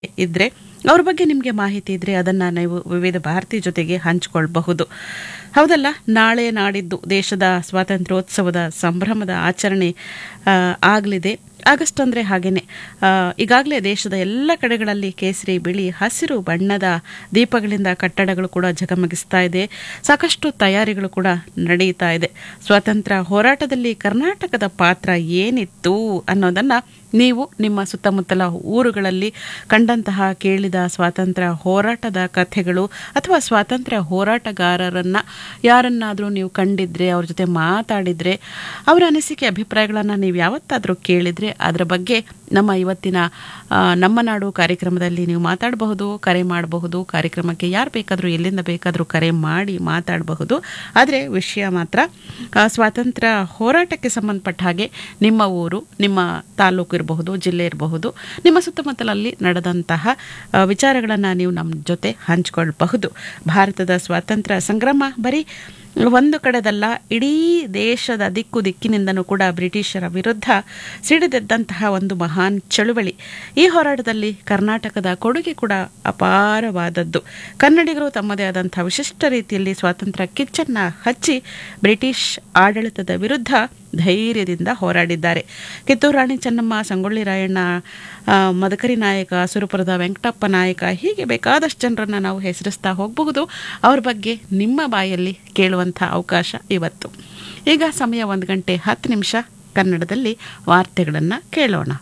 ಇದ್ರೆ ಅವ್ರ ಬಗ್ಗೆ ನಿಮಗೆ ಮಾಹಿತಿ ಇದ್ರೆ ಅದನ್ನ ನೀವು ವಿವಿಧ ಭಾರತಿ ಜೊತೆಗೆ ಹಂಚಿಕೊಳ್ಬಹುದು ಹೌದಲ್ಲ ನಾಳೆ ನಾಡಿದ್ದು ದೇಶದ ಸ್ವಾತಂತ್ರ್ಯೋತ್ಸವದ ಸಂಭ್ರಮದ ಆಚರಣೆ ಆ, ಆಗಲಿದೆ ಆಗಸ್ಟ್ ಅಂದರೆ ಹಾಗೇನೆ ಈಗಾಗಲೇ ದೇಶದ ಎಲ್ಲ ಕಡೆಗಳಲ್ಲಿ ಕೇಸರಿ ಬಿಳಿ ಹಸಿರು ಬಣ್ಣದ ದೀಪಗಳಿಂದ ಕಟ್ಟಡಗಳು ಕೂಡ ಝಗಮಗಿಸ್ತಾ ಇದೆ ಸಾಕಷ್ಟು ತಯಾರಿಗಳು ಕೂಡ ನಡೀತಾ ಇದೆ ಸ್ವಾತಂತ್ರ್ಯ ಹೋರಾಟದಲ್ಲಿ ಕರ್ನಾಟಕದ ಪಾತ್ರ ಏನಿತ್ತು ಅನ್ನೋದನ್ನ ನೀವು ನಿಮ್ಮ ಸುತ್ತಮುತ್ತಲ ಊರುಗಳಲ್ಲಿ ಕಂಡಂತಹ ಕೇಳಿದ ಸ್ವಾತಂತ್ರ್ಯ ಹೋರಾಟದ ಕಥೆಗಳು ಅಥವಾ ಸ್ವಾತಂತ್ರ್ಯ ಹೋರಾಟಗಾರರನ್ನ ಯಾರನ್ನಾದರೂ ನೀವು ಕಂಡಿದ್ರೆ ಅವ್ರ ಜೊತೆ ಮಾತಾಡಿದ್ರೆ ಅವರ ಅನಿಸಿಕೆ ಅಭಿಪ್ರಾಯಗಳನ್ನು ನೀವು ಯಾವತ್ತಾದರೂ ಕೇಳಿದ್ರೆ ಅದರ ಬಗ್ಗೆ ನಮ್ಮ ಇವತ್ತಿನ ಆ, ನಮ್ಮ ನಾಡು ಕಾರ್ಯಕ್ರಮದಲ್ಲಿ ನೀವು ಮಾತಾಡಬಹುದು ಕರೆ ಮಾಡಬಹುದು ಕಾರ್ಯಕ್ರಮಕ್ಕೆ ಯಾರು ಬೇಕಾದರೂ ಎಲ್ಲಿಂದ ಬೇಕಾದರೂ ಕರೆ ಮಾಡಿ ಮಾತಾಡಬಹುದು ಆದರೆ ವಿಷಯ ಮಾತ್ರ ಆ, ಸ್ವಾತಂತ್ರ್ಯ ಹೋರಾಟಕ್ಕೆ ಸಂಬಂಧಪಟ್ಟ ಹಾಗೆ ನಿಮ್ಮ ಊರು ನಿಮ್ಮ ತಾಲೂಕು ಇರಬಹುದು ಜಿಲ್ಲೆ ಇರಬಹುದು ನಿಮ್ಮ ಸುತ್ತಮುತ್ತಲಲ್ಲಿ ನಡೆದಂತಹ ವಿಚಾರಗಳನ್ನು ನೀವು ನಮ್ಮ ಜೊತೆ ಹಂಚಿಕೊಳ್ಬಹುದು ಭಾರತದ ಸ್ವಾತಂತ್ರ್ಯ ಸಂಗ್ರಾಮ ಬರೀ ಒಂದು ಕಡೆದಲ್ಲ ಇಡೀ ದೇಶದ ದಿಕ್ಕು ದಿಕ್ಕಿನಿಂದನೂ ಕೂಡ ಬ್ರಿಟಿಷರ ವಿರುದ್ಧ ಸಿಡಿದೆದ್ದಂತಹ ಒಂದು ಮಹಾನ್ ಚಳುವಳಿ ಈ ಹೋರಾಟದಲ್ಲಿ ಕರ್ನಾಟಕದ ಕೊಡುಗೆ ಕೂಡ ಅಪಾರವಾದದ್ದು ಕನ್ನಡಿಗರು ತಮ್ಮದೇ ಆದಂತಹ ವಿಶಿಷ್ಟ ರೀತಿಯಲ್ಲಿ ಸ್ವಾತಂತ್ರ್ಯ ಕಿಚ್ಚನ್ನ ಹಚ್ಚಿ ಬ್ರಿಟಿಷ್ ಆಡಳಿತದ ವಿರುದ್ಧ ಧೈರ್ಯದಿಂದ ಹೋರಾಡಿದ್ದಾರೆ ಕಿತ್ತೂರು ರಾಣಿ ಚೆನ್ನಮ್ಮ ಸಂಗೊಳ್ಳಿ ರಾಯಣ್ಣ ಆ, ಮದಕರಿ ನಾಯಕ ಸುರಪುರದ ವೆಂಕಟಪ್ಪ ನಾಯಕ ಹೀಗೆ ಬೇಕಾದಷ್ಟು ಜನರನ್ನ ನಾವು ಹೆಸರಿಸ್ತಾ ಹೋಗಬಹುದು ಅವ್ರ ಬಗ್ಗೆ ನಿಮ್ಮ ಬಾಯಲ್ಲಿ ಕೇಳುವಂಥ ಅವಕಾಶ ಇವತ್ತು ಈಗ ಸಮಯ ಒಂದು ಗಂಟೆ ಹತ್ತು ನಿಮಿಷ ಕನ್ನಡದಲ್ಲಿ ವಾರ್ತೆಗಳನ್ನು ಕೇಳೋಣ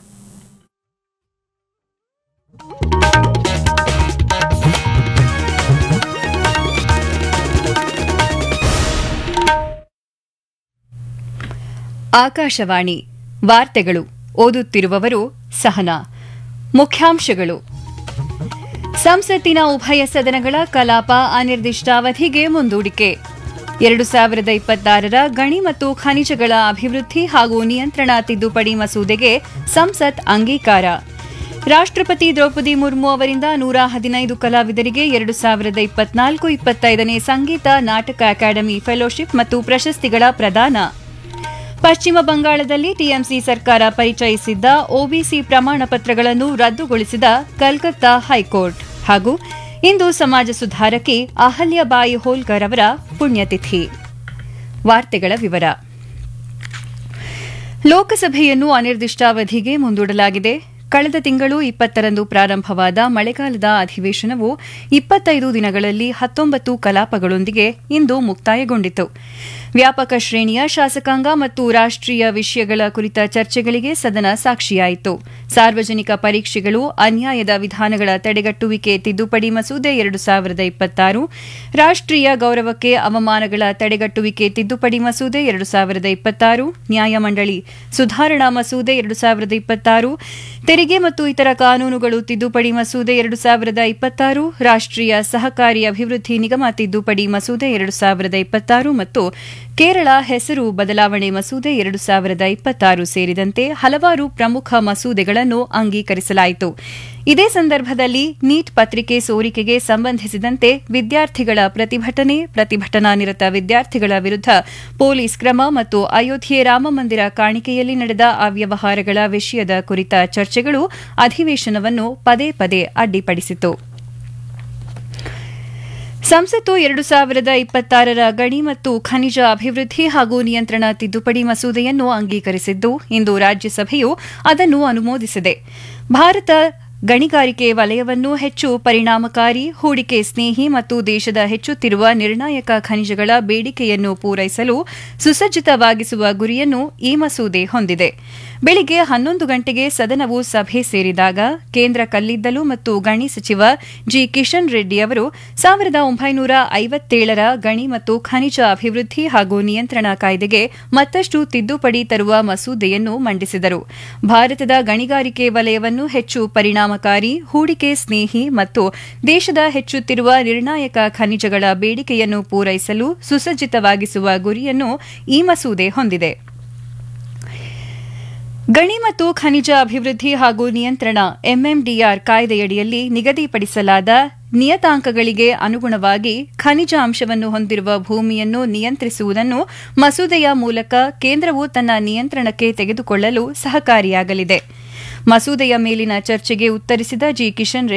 ಆಕಾಶವಾಣಿ ವಾರ್ತೆಗಳು ಓದುತ್ತಿರುವವರು ಸಹನಾ ಮುಖ್ಯಾಂಶಗಳು ಸಂಸತ್ತಿನ ಉಭಯ ಸದನಗಳ ಕಲಾಪ ಅನಿರ್ದಿಷ್ಟಾವಧಿಗೆ ಮುಂದೂಡಿಕೆ ಎರಡು ಸಾವಿರದ ಇಪ್ಪತ್ತಾರರ ಗಣಿ ಮತ್ತು ಖನಿಜಗಳ ಅಭಿವೃದ್ಧಿ ಹಾಗೂ ನಿಯಂತ್ರಣ ತಿದ್ದುಪಡಿ ಮಸೂದೆಗೆ ಸಂಸತ್ ಅಂಗೀಕಾರ ರಾಷ್ಟ್ರಪತಿ ದ್ರೌಪದಿ ಮುರ್ಮು ಅವರಿಂದ ನೂರ ಹದಿನೈದು ಕಲಾವಿದರಿಗೆ ಎರಡು ಸಾವಿರದ ಇಪ್ಪತ್ನಾಲ್ಕು ಇಪ್ಪತ್ತೈದನೇ ಸಂಗೀತ ನಾಟಕ ಅಕಾಡೆಮಿ ಫೆಲೋಶಿಪ್ ಮತ್ತು ಪ್ರಶಸ್ತಿಗಳ ಪ್ರದಾನ ಪಶ್ಚಿಮ ಬಂಗಾಳದಲ್ಲಿ ಟಿಎಂಸಿ ಸರ್ಕಾರ ಪರಿಚಯಿಸಿದ್ದ ಒಬಿಸಿ ಪ್ರಮಾಣ ಪತ್ರಗಳನ್ನು ರದ್ದುಗೊಳಿಸಿದ ಕಲ್ಕತ್ತಾ ಹೈಕೋರ್ಟ್ ಹಾಗೂ ಇಂದು ಸಮಾಜ ಸುಧಾರಕಿ ಅಹಲ್ಯಬಾಯಿ ಹೋಲ್ಕರ್ ಅವರ ಪುಣ್ಯತಿಥಿ ವಾರ್ತೆಗಳ ವಿವರ ಲೋಕಸಭೆಯನ್ನು ಅನಿರ್ದಿಷ್ಟಾವಧಿಗೆ ಮುಂದೂಡಲಾಗಿದೆ ಕಳೆದ ತಿಂಗಳು ಇಪ್ಪತ್ತರಂದು ಪ್ರಾರಂಭವಾದ ಮಳೆಗಾಲದ ಅಧಿವೇಶನವು ಇಪ್ಪತ್ತೈದು ದಿನಗಳಲ್ಲಿ ಹತ್ತೊಂಬತ್ತು ಕಲಾಪಗಳೊಂದಿಗೆ ಇಂದು ಮುಕ್ತಾಯಗೊಂಡಿತು ವ್ಯಾಪಕ ಶ್ರೇಣಿಯ ಶಾಸಕಾಂಗ ಮತ್ತು ರಾಷ್ಟ್ರೀಯ ವಿಷಯಗಳ ಕುರಿತ ಚರ್ಚೆಗಳಿಗೆ ಸದನ ಸಾಕ್ಷಿಯಾಯಿತು ಸಾರ್ವಜನಿಕ ಪರೀಕ್ಷೆಗಳು ಅನ್ಯಾಯದ ವಿಧಾನಗಳ ತಡೆಗಟ್ಟುವಿಕೆ ತಿದ್ದುಪಡಿ ಮಸೂದೆ ಎರಡು ಸಾವಿರದ ಇಪ್ಪತ್ತಾರು ರಾಷ್ಟ್ರೀಯ ಗೌರವಕ್ಕೆ ಅವಮಾನಗಳ ತಡೆಗಟ್ಟುವಿಕೆ ತಿದ್ದುಪಡಿ ಮಸೂದೆ ಎರಡು ಸಾವಿರದ ಇಪ್ಪತ್ತಾರು ನ್ಯಾಯಮಂಡಳಿ ಸುಧಾರಣಾ ಮಸೂದೆ ಎರಡು ಸಾವಿರದ ಇಪ್ಪತ್ತಾರು ತೆರಿಗೆ ಮತ್ತು ಇತರ ಕಾನೂನುಗಳು ತಿದ್ದುಪಡಿ ಮಸೂದೆ ಎರಡು ಸಾವಿರದ ಇಪ್ಪತ್ತಾರು ರಾಷ್ಟ್ರೀಯ ಸಹಕಾರಿ ಅಭಿವೃದ್ಧಿ ನಿಗಮ ತಿದ್ದುಪಡಿ ಮಸೂದೆ ಎರಡು ಸಾವಿರದ ಇಪ್ಪತ್ತಾರು ಮತ್ತು ಕೇರಳ ಹೆಸರು ಬದಲಾವಣೆ ಮಸೂದೆ ಎರಡು ಸಾವಿರದ ಇಪ್ಪತ್ತಾರು ಸೇರಿದಂತೆ ಹಲವಾರು ಪ್ರಮುಖ ಮಸೂದೆಗಳನ್ನು ಅಂಗೀಕರಿಸಲಾಯಿತು ಇದೇ ಸಂದರ್ಭದಲ್ಲಿ ನೀಟ್ ಪತ್ರಿಕೆ ಸೋರಿಕೆಗೆ ಸಂಬಂಧಿಸಿದಂತೆ ವಿದ್ಯಾರ್ಥಿಗಳ ಪ್ರತಿಭಟನೆ ಪ್ರತಿಭಟನಾ ನಿರತ ವಿದ್ಯಾರ್ಥಿಗಳ ವಿರುದ್ಧ ಪೊಲೀಸ್ ಕ್ರಮ ಮತ್ತು ಅಯೋಧ್ಯೆ ರಾಮಮಂದಿರ ಕಾಣಿಕೆಯಲ್ಲಿ ನಡೆದ ಅವ್ಯವಹಾರಗಳ ವಿಷಯದ ಕುರಿತ ಚರ್ಚೆಗಳು ಅಧಿವೇಶನವನ್ನು ಪದೇ ಪದೇ ಅಡ್ಡಿಪಡಿಸಿತು ಸಂಸತ್ತು ಎರಡು ಸಾವಿರದ ಇಪ್ಪತ್ತಾರರ ಗಣಿ ಮತ್ತು ಖನಿಜ ಅಭಿವೃದ್ಧಿ ಹಾಗೂ ನಿಯಂತ್ರಣ ತಿದ್ದುಪಡಿ ಮಸೂದೆಯನ್ನು ಅಂಗೀಕರಿಸಿದ್ದು ಇಂದು ರಾಜ್ಯಸಭೆಯು ಅದನ್ನು ಅನುಮೋದಿಸಿದೆ ಭಾರತ ಗಣಿಗಾರಿಕೆ ವಲಯವನ್ನು ಹೆಚ್ಚು ಪರಿಣಾಮಕಾರಿ ಹೂಡಿಕೆ ಸ್ನೇಹಿ ಮತ್ತು ದೇಶದ ಹೆಚ್ಚುತ್ತಿರುವ ನಿರ್ಣಾಯಕ ಖನಿಜಗಳ ಬೇಡಿಕೆಯನ್ನು ಪೂರೈಸಲು ಸುಸಜ್ಜಿತವಾಗಿಸುವ ಗುರಿಯನ್ನು ಈ ಮಸೂದೆ ಹೊಂದಿದೆ ಬೆಳಿಗ್ಗೆ ಹನ್ನೊಂದು ಗಂಟೆಗೆ ಸದನವು ಸಭೆ ಸೇರಿದಾಗ ಕೇಂದ್ರ ಕಲ್ಲಿದ್ದಲು ಮತ್ತು ಗಣಿ ಸಚಿವ ಜಿ ಕಿಶನ್ ರೆಡ್ಡಿ ಅವರು ಸಾವಿರದ ಒಂಬೈನೂರ ಐವತ್ತೇಳರ ಗಣಿ ಮತ್ತು ಖನಿಜ ಅಭಿವೃದ್ಧಿ ಹಾಗೂ ನಿಯಂತ್ರಣ ಕಾಯ್ದೆಗೆ ಮತ್ತಷ್ಟು ತಿದ್ದುಪಡಿ ತರುವ ಮಸೂದೆಯನ್ನು ಮಂಡಿಸಿದರು ಭಾರತದ ಗಣಿಗಾರಿಕೆ ವಲಯವನ್ನು ಹೆಚ್ಚು ಪರಿಣಾಮಕಾರಿ ಹೂಡಿಕೆ ಸ್ನೇಹಿ ಮತ್ತು ದೇಶದ ಹೆಚ್ಚುತ್ತಿರುವ ನಿರ್ಣಾಯಕ ಖನಿಜಗಳ ಬೇಡಿಕೆಯನ್ನು ಪೂರೈಸಲು ಸುಸಜ್ಜಿತವಾಗಿಸುವ ಗುರಿಯನ್ನು ಈ ಮಸೂದೆ ಹೊಂದಿದೆ ಗಣಿ ಮತ್ತು ಖನಿಜ ಅಭಿವೃದ್ಧಿ ಹಾಗೂ ನಿಯಂತ್ರಣ ಎಂಎಂಡಿಆರ್ ಕಾಯ್ದೆಯಡಿಯಲ್ಲಿ ನಿಗದಿಪಡಿಸಲಾದ ನಿಯತಾಂಕಗಳಿಗೆ ಅನುಗುಣವಾಗಿ ಖನಿಜ ಅಂಶವನ್ನು ಹೊಂದಿರುವ ಭೂಮಿಯನ್ನು ನಿಯಂತ್ರಿಸುವುದನ್ನು ಮಸೂದೆಯ ಮೂಲಕ ಕೇಂದ್ರವು ತನ್ನ ನಿಯಂತ್ರಣಕ್ಕೆ ತೆಗೆದುಕೊಳ್ಳಲು ಸಹಕಾರಿಯಾಗಲಿದೆ ಮಸೂದೆಯ ಮೇಲಿನ ಚರ್ಚೆಗೆ ಉತ್ತರಿಸಿದ ಜಿ ಕಿಶನ್